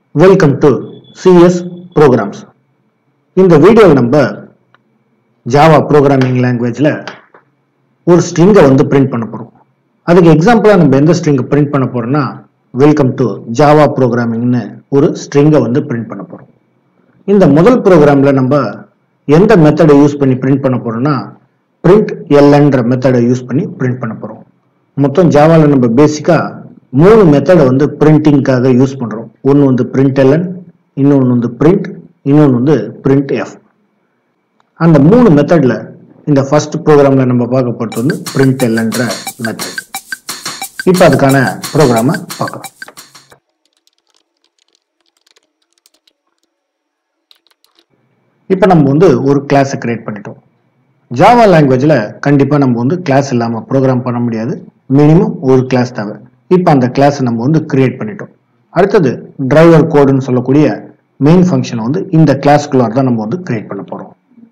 welcome to CS programs இந்த வீடியோவில் நம்ம ஜாவா ப்ரோக்ராமிங் லாங்குவேஜில் ஒரு ஸ்ட்ரிங்கை வந்து பிரிண்ட் பண்ண போகிறோம் அதுக்கு எக்ஸாம்பிளாக நம்ம எந்த ஸ்ட்ரிங்கை பிரிண்ட் பண்ண போகிறோம்னா வெல்கம் டு ஜாவா ப்ரோக்ராமிங்னு ஒரு ஸ்ட்ரிங்கை வந்து பிரிண்ட் பண்ண போகிறோம் இந்த முதல் ப்ரோக்ராமில் நம்ம எந்த மெத்தடை யூஸ் பண்ணி பிரிண்ட் பண்ண போகிறோம்னா பிரிண்ட் எல்என்ற மெத்தடை யூஸ் பண்ணி பிரிண்ட் பண்ண போகிறோம் மொத்தம் ஜாவாவில் நம்ம பேசிக்காக மூணு மெத்தடை வந்து பிரிண்டிங்காக யூஸ் பண்ணுறோம் ஒன்று வந்து பிரிண்ட் எல்என் இன்னொன்று வந்து பிரிண்ட் இன்னொன்று வந்து பிரிண்ட் எஃப் அந்த மூணு மெத்தடில் இந்த ஃபர்ஸ்ட் ப்ரோக்ராமில் நம்ம பார்க்க போகிறது வந்து பிரிண்ட் எல்என்ற மெத்தட் இப்போ அதுக்கான ப்ரோக்ராமை பார்க்கலாம் இப்போ நம்ம வந்து ஒரு கிளாஸை கிரியேட் பண்ணிட்டோம் ஜாவா லாங்குவேஜில் கண்டிப்பாக நம்ம வந்து கிளாஸ் இல்லாமல் ப்ரோக்ராம் பண்ண முடியாது மினிமம் ஒரு கிளாஸ் தேவை இப்போ அந்த கிளாஸை நம்ம வந்து கிரியேட் பண்ணிட்டோம் அடுத்தது டிரைவர் கோடுன்னு சொல்லக்கூடிய மெயின் ஃபங்க்ஷனை வந்து இந்த கிளாஸ்க்குள்ளார தான் நம்ம வந்து கிரியேட் பண்ண போகிறோம்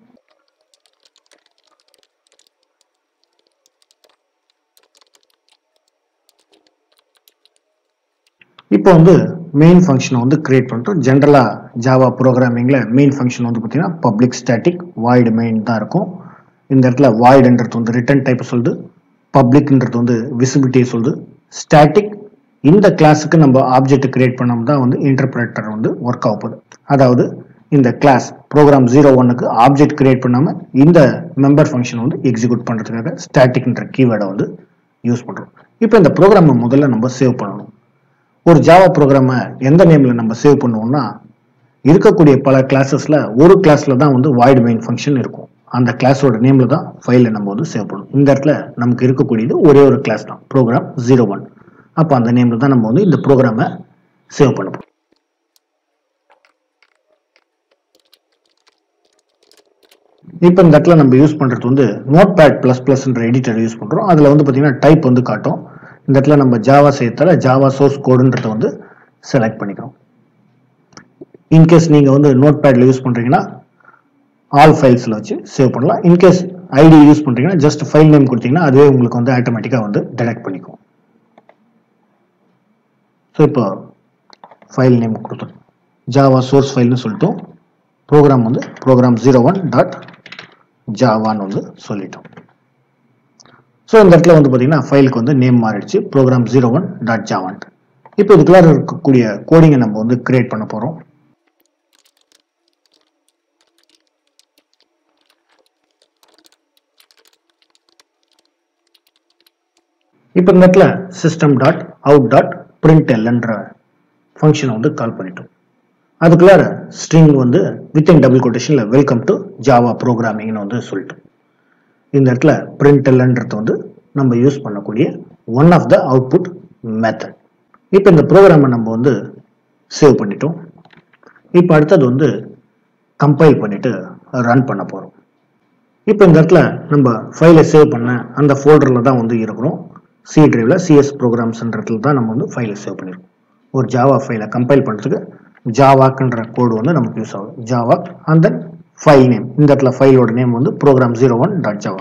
இப்போ வந்து மெயின் ஃபங்க்ஷனை வந்து கிரியேட் பண்ணிட்டோம் ஜென்ரலாக ஜாவா ப்ரோக்ராமிங்கில் மெயின் ஃபங்க்ஷன் வந்து பார்த்தீங்கன்னா பப்ளிக் ஸ்டாட்டிக் வாய்டு மெயின் தான் இருக்கும் இந்த இடத்துல வாய்டுன்றது வந்து ரிட்டர்ன் டைப் சொல்லுது பப்ளிக்ன்றது வந்து விசிபிலிட்டியை சொல்லுது ஸ்டாட்டிக் இந்த கிளாஸுக்கு நம்ம ஆப்ஜெக்ட் கிரியேட் பண்ணோம் தான் வந்து இன்டர்பிரேட்டர் வந்து ஒர்க் ஆக போகுது அதாவது இந்த கிளாஸ் ப்ரோக்ராம் ஜீரோ ஒன்னுக்கு ஆப்ஜெக்ட் கிரியேட் பண்ணாமல் இந்த மெம்பர் ஃபங்க்ஷன் வந்து எக்ஸிக்யூட் பண்ணுறதுக்காக ஸ்டாட்டிக்ன்ற கீவேர்டை வந்து யூஸ் பண்ணுறோம் இப்போ இந்த ப்ரோக்ராமை முதல்ல நம்ம சேவ் பண்ணணும் ஒரு ஜாவா ப்ரோக்ராமை எந்த நேமில் நம்ம சேவ் பண்ணுவோம்னா இருக்கக்கூடிய பல கிளாஸஸில் ஒரு கிளாஸில் தான் வந்து வாய்டு மெயின் ஃபங்க்ஷன் இருக்கும் அந்த கிளாஸோட நேமில் தான் ஃபைலை நம்ம வந்து சேவ் பண்ணணும் இந்த இடத்துல நமக்கு இருக்கக்கூடியது ஒரே ஒரு கிளாஸ் தான் ப்ரோக்ராம் ஜீரோ ஒன் அப்போ அந்த நேமில் தான் நம்ம வந்து இந்த ப்ரோக்ராமை சேவ் பண்ண போகிறோம் இப்போ இந்த இடத்துல நம்ம யூஸ் பண்ணுறது வந்து நோட் பேட் ப்ளஸ் ப்ளஸ்ன்ற எடிட்டர் யூஸ் பண்ணுறோம் அதில் வந்து பார்த்தீங்கன்னா டைப் வந்து காட்டும் இந்த இடத்துல நம்ம ஜாவா செய்யறதால ஜாவா சோர்ஸ் கோடுன்றத வந்து செலக்ட் பண்ணிக்கிறோம் இன்கேஸ் நீங்கள் வந்து நோட் பேடில் யூஸ் பண்ணுறீங்கன்னா ஆல் ஃபைல்ஸில் வச்சு சேவ் பண்ணலாம் இன்கேஸ் ஐடி யூஸ் பண்ணுறீங்கன்னா ஜஸ்ட் ஃபைல் நேம் கொடுத்தீங்கன்னா அதுவே உங்களுக்கு வந்து ஆட்டோமேட்டிக்காக வந்து டிடெக்ட் பண்ணிக்கும் ஸோ இப்போ ஃபைல் நேம் கொடுத்தோம் ஜாவா சோர்ஸ் ஃபைல்னு சொல்லிட்டோம் ப்ரோக்ராம் வந்து ப்ரோக்ராம் ஜீரோ ஒன் டாட் ஜாவான்னு வந்து சொல்லிட்டோம் ஸோ இந்த இடத்துல வந்து பார்த்தீங்கன்னா ஃபைலுக்கு வந்து நேம் மாறிடுச்சு ப்ரோக்ராம் ஜீரோ ஒன் டாட் ஜாவான் இப்போ இதுக்குள்ளார இருக்கக்கூடிய கோடிங்கை நம்ம வந்து கிரியேட் பண்ண போகிறோம் இப்போ இந்த இடத்துல system dot out dot print எல்ன்ற ஃபங்க்ஷனை வந்து கால் பண்ணிட்டோம் அதுக்குள்ளார ஸ்ட்ரிங் வந்து வித்தின் டபுள் கொட்டேஷனில் வெல்கம் டு ஜாவா ப்ரோக்ராமிங்னு வந்து சொல்லிட்டோம் இந்த இடத்துல பிரிண்ட் எல்ன்றது வந்து நம்ம யூஸ் பண்ணக்கூடிய one of the output method இப்போ இந்த ப்ரோக்ராமை நம்ம வந்து சேவ் பண்ணிட்டோம் இப்போ அடுத்தது வந்து கம்பைல் பண்ணிட்டு ரன் பண்ண போகிறோம் இப்போ இந்த இடத்துல நம்ம ஃபைலை சேவ் பண்ண அந்த ஃபோல்டரில் தான் வந்து இருக்கிறோம் சி டிரைவில் சிஎஸ் ப்ரோக்ராம்ஸ்ன்றதுல தான் நம்ம வந்து ஃபைலை சேவ் பண்ணியிருக்கோம் ஒரு ஜாவா ஃபைலை கம்பைல் பண்ணுறதுக்கு ஜாவாக்குன்ற கோடு வந்து நமக்கு யூஸ் ஆகுது Java and then file name இந்த இடத்துல ஃபைலோட நேம் வந்து program zero one dot Java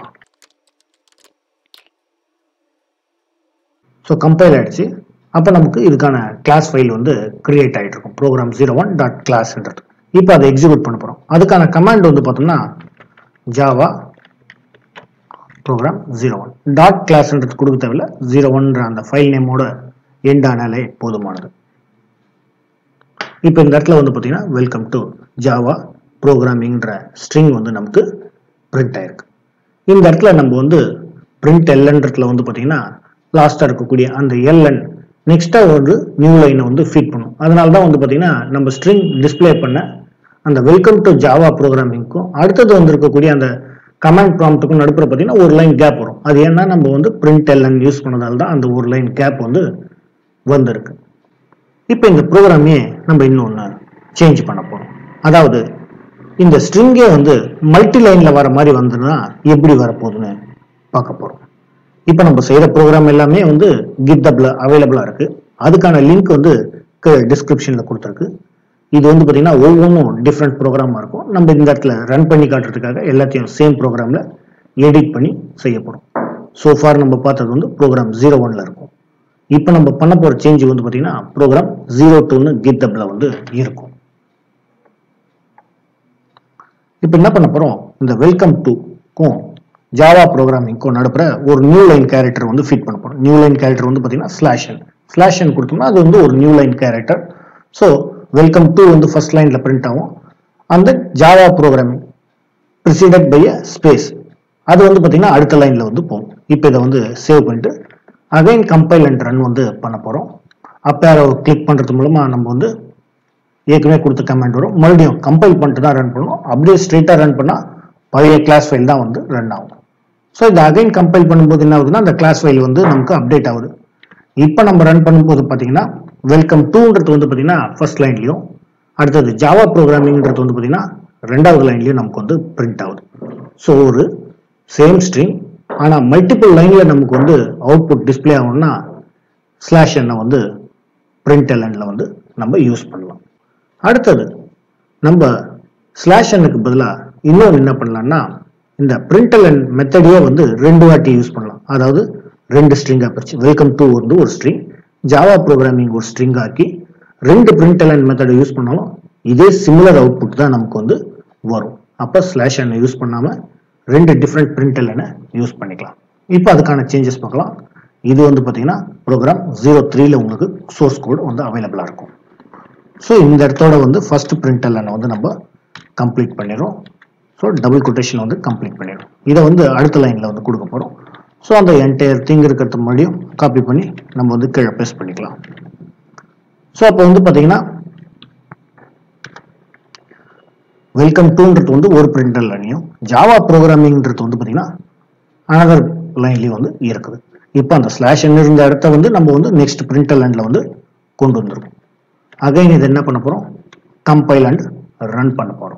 so compile ஆயிடுச்சு அப்போ நமக்கு இதுக்கான கிளாஸ் ஃபைல் வந்து கிரியேட் ஆகிட்டு இருக்கும் ப்ரோக்ராம் ஜீரோ ஒன் டாட் கிளாஸ்ன்றது இப்போ அதை எக்ஸிக்யூட் பண்ண போகிறோம் அதுக்கான கமாண்ட் வந்து பார்த்தோம்னா Java program zero one dot கிளாஸ்ன்றது கொடுக்க தேவையில்ல ஜீரோ ஒன்ற அந்த ஃபைல் நேமோட எண்ட் ஆனாலே போதுமானது இப்போ இந்த இடத்துல வந்து பார்த்தீங்கன்னா வெல்கம் டு ஜாவா ப்ரோக்ராமிங்ன்ற ஸ்ட்ரிங் வந்து நமக்கு பிரிண்ட் ஆயிருக்கு இந்த இடத்துல நம்ம வந்து பிரிண்ட் எல்என்றதுல வந்து பார்த்தீங்கன்னா லாஸ்ட்டாக இருக்கக்கூடிய அந்த எல்என் நெக்ஸ்ட்டாக ஒரு நியூ லைனை வந்து ஃபீட் பண்ணும் அதனால தான் வந்து பார்த்தீங்கன்னா நம்ம ஸ்ட்ரிங் டிஸ்பிளே பண்ண அந்த வெல்கம் டு ஜாவா ப்ரோக்ராமிங்க்கும் அடுத்தது வந்திருக்கக்கூடிய அந்த கமாண்ட் ப்ராம்ப்ட்டுக்கும் நடுப்புற பார்த்தீங்கன்னா ஒரு லைன் கேப் வரும் அது ஏன்னா நம்ம வந்து பிரிண்ட் எல்என் யூஸ் பண்ணதால தான் அந்த ஒரு லைன் கேப் வந்து வந்திருக்கு இப்போ இந்த ப்ரோக்ராமே நம்ம இன்னொன்று சேஞ்ச் பண்ண போகிறோம் அதாவது இந்த ஸ்ட்ரிங்கே வந்து மல்டி லைனில் வர மாதிரி வந்ததுன்னா எப்படி வரப்போகுதுன்னு பார்க்க போகிறோம் இப்போ நம்ம செய்கிற ப்ரோக்ராம் எல்லாமே வந்து கிட்டப்ல அவைலபிளாக இருக்குது அதுக்கான லிங்க் வந்து டிஸ்கிரிப்ஷனில் கொடுத்துருக்கு இது வந்து பார்த்தீங்கன்னா ஒவ்வொன்றும் டிஃப்ரெண்ட் ப்ரோக்ராமாக இருக்கும் நம்ம இந்த இடத்துல ரன் பண்ணி காட்டுறதுக்காக எல்லாத்தையும் சேம் ப்ரோக்ராமில் எடிட் பண்ணி செய்ய போகிறோம் ஸோ ஃபார் நம்ம பார்த்தது வந்து ப்ரோக்ராம் ஜீரோ ஒனில் இருக்கும் இப்போ நம்ம பண்ண போற சேஞ்ச் வந்து பார்த்தீங்கன்னா ப்ரோக்ராம் ஜீரோ டூன்னு கித்தப்ல வந்து இருக்கும் இப்போ என்ன பண்ண போறோம் இந்த வெல்கம் டுக்கும் ஜாவா ப்ரோக்ராமிங்க்கும் நடுப்புற ஒரு நியூ லைன் கேரக்டர் வந்து ஃபிட் பண்ண போறோம் நியூ லைன் கேரக்டர் வந்து பார்த்தீங்கன்னா ஸ்லாஷன் ஸ்லாஷன் கொடுத்தோம்னா அது வந்து ஒரு new line character so welcome to வந்து ஃபர்ஸ்ட் லைன்ல பிரிண்ட் ஆகும் அந்த Java programming preceded by a space அது வந்து பார்த்தீங்கன்னா அடுத்த லைன்ல வந்து போகும் இப்போ இதை வந்து சேவ் பண்ணிட்டு அகைன் கம்பைல் அண்ட் ரன் வந்து பண்ண போறோம் அப்போ கிளிக் பண்றது மூலமா நம்ம வந்து ஏற்கனவே கொடுத்த கமெண்ட் வரும் மறுபடியும் கம்பைல் பண்ணிட்டு தான் ரன் பண்ணணும் அப்படியே ஸ்ட்ரெயிட்டாக ரன் பண்ணால் பழைய கிளாஸ் ஃபைல் தான் வந்து ரன் ஆகும் ஸோ இந்த அகைன் கம்பைல் பண்ணும்போது என்ன ஆகுதுன்னா அந்த கிளாஸ் ஃபைல் வந்து நமக்கு அப்டேட் ஆகுது இப்போ நம்ம ரன் பண்ணும்போது பார்த்தீங்கன்னா வெல்கம் டூன்றது வந்து பார்த்தீங்கன்னா ஃபர்ஸ்ட் லைன்லையும் அடுத்தது ஜாவா ப்ரோக்ராமிங்கிறது வந்து பார்த்தீங்கன்னா ரெண்டாவது லைன்லையும் நமக்கு வந்து பிரிண்ட் ஆகுது ஸோ ஒரு சேம் ஸ்ட்ரீம் ஆனால் மல்டிபிள் லைனில் நமக்கு வந்து அவுட்புட் டிஸ்பிளே ஆகணும்னா ஸ்லாஷ் எண்ணை வந்து பிரிண்ட் எல்என்ல வந்து நம்ம யூஸ் பண்ணலாம் அடுத்தது நம்ம ஸ்லாஷ் எண்ணுக்கு பதிலாக இன்னொரு என்ன பண்ணலாம்னா இந்த பிரிண்டலன் மெத்தடையே வந்து ரெண்டு வாட்டி யூஸ் பண்ணலாம் அதாவது ரெண்டு ஸ்ட்ரிங்காக பிரிச்சு வெல்கம் டு வந்து ஒரு ஸ்ட்ரிங் ஜாவா ப்ரோக்ராமிங் ஒரு ஸ்ட்ரிங் ஆக்கி ரெண்டு பிரிண்டலன் மெத்தடை யூஸ் பண்ணாலும் இதே சிமிலர் அவுட்புட் தான் நமக்கு வந்து வரும் அப்போ ஸ்லாஷ் எண்ணை யூஸ் பண்ணாமல் ரெண்டு டிஃப்ரெண்ட் பிரிண்டலனை யூஸ் பண்ணிக்கலாம் இப்போ அதுக்கான சேஞ்சஸ் பார்க்கலாம் இது வந்து பார்த்தீங்கன்னா ப்ரோக்ராம் ஜீரோ த்ரீல உங்களுக்கு சோர்ஸ் கோட் வந்து அவைலபிளாக இருக்கும் ஸோ இந்த இடத்தோட வந்து ஃபர்ஸ்ட் பிரிண்டலனை வந்து நம்ம கம்ப்ளீட் பண்ணிடுறோம் ஸோ டபுள் கொட்டேஷன் வந்து கம்ப்ளீட் பண்ணிடும் இதை வந்து அடுத்த லைனில் வந்து கொடுக்க போகிறோம் ஸோ அந்த என்டையர் திங் இருக்கிறது முன்னாடியும் காப்பி பண்ணி நம்ம வந்து கீழே பேஸ்ட் பண்ணிக்கலாம் ஸோ அப்போ வந்து பார்த்தீங்கன்னா வெல்கம் டூன்றது வந்து ஒரு பிரிண்டர் லைனையும் ஜாவா ப்ரோக்ராமிங்ன்றது வந்து பார்த்தீங்கன்னா அனதர் லைன்லையும் வந்து இருக்குது இப்போ அந்த ஸ்லாஷ் இருந்த இடத்த வந்து நம்ம வந்து நெக்ஸ்ட் பிரிண்டர் லைனில் வந்து கொண்டு வந்திருக்கோம் அகைன் இது என்ன பண்ண போகிறோம் கம்பைல் அண்ட் ரன் பண்ண போகிறோம்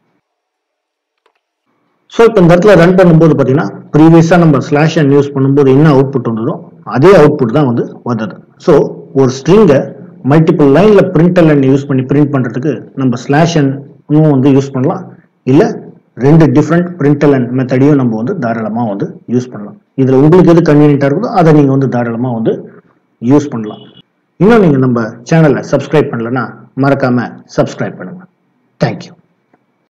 ஸோ இப்போ இந்த இடத்துல ரன் பண்ணும்போது பார்த்தீங்கன்னா ப்ரீவியஸாக நம்ம ஸ்லாஷ் அண்ட் யூஸ் பண்ணும்போது என்ன அவுட்புட் வந்ததோ அதே அவுட்புட் தான் வந்து வந்தது ஸோ ஒரு ஸ்ட்ரிங்கை மல்டிபிள் லைனில் பிரிண்டர் லைன் யூஸ் பண்ணி பிரிண்ட் பண்ணுறதுக்கு நம்ம ஸ்லாஷ் அண்ட் வந்து யூஸ் பண்ணலாம் இல்லை ரெண்டு டிஃப்ரெண்ட் பிரிண்டர் அண்ட் மெத்தடையும் நம்ம வந்து தாராளமாக வந்து யூஸ் பண்ணலாம் இதில் உங்களுக்கு எது கன்வீனியன்ட்டாக இருக்குதோ அதை நீங்கள் வந்து தாராளமாக வந்து யூஸ் பண்ணலாம் இன்னும் நீங்கள் நம்ம சேனலை சப்ஸ்கிரைப் பண்ணலன்னா மறக்காமல் சப்ஸ்கிரைப் பண்ணுங்கள் தேங்க்யூ